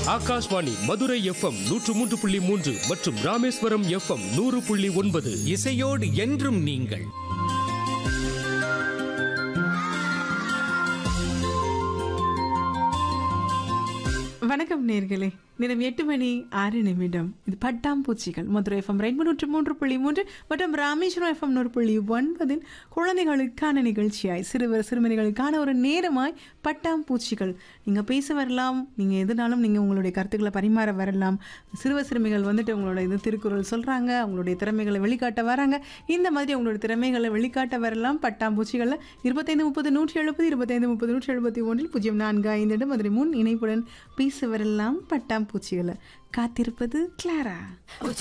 Akashvani Madurai FM நூற்று மூன்று புள்ளி மூன்று மற்றும் ராமேஸ்வரம் எஃப்எம் நூறு புள்ளி ஒன்பது இசையோடு என்றும் நீங்கள் வணக்கம் நேர்களே நேரம் எட்டு மணி ஆறு நிமிடம் இது பட்டாம்பூச்சிகள் மதுரை எஃப்எம் ரெண்டு நூற்று மூன்று புள்ளி மூன்று மற்றும் ராமேஸ்வரம் எஃப்எம் நூறு புள்ளி ஒன்பதில் குழந்தைகளுக்கான நிகழ்ச்சியாய் சிறுவர் சிறுமிகளுக்கான ஒரு நேரமாய் பட்டாம்பூச்சிகள் நீங்கள் பேச வரலாம் நீங்கள் எதுனாலும் நீங்கள் உங்களுடைய கருத்துக்களை பரிமாற வரலாம் சிறுவர் சிறுமிகள் வந்துட்டு உங்களோட இது திருக்குறள் சொல்கிறாங்க அவங்களுடைய திறமைகளை வெளிக்காட்ட வராங்க இந்த மாதிரி அவங்களோட திறமைகளை வெளிக்காட்ட வரலாம் பட்டாம்பூச்சிகளில் இருபத்தைந்து முப்பது நூற்றி எழுபது இருபத்தைந்து முப்பது நூற்றி எழுபத்தி ஒன்றில் பூஜ்ஜியம் நான்கு ஐந்து மதுரை முன் இணைப்புடன் பேச வரலாம் பட்டாம்பூச்சிகளை காத்திருப்பது கிளாரா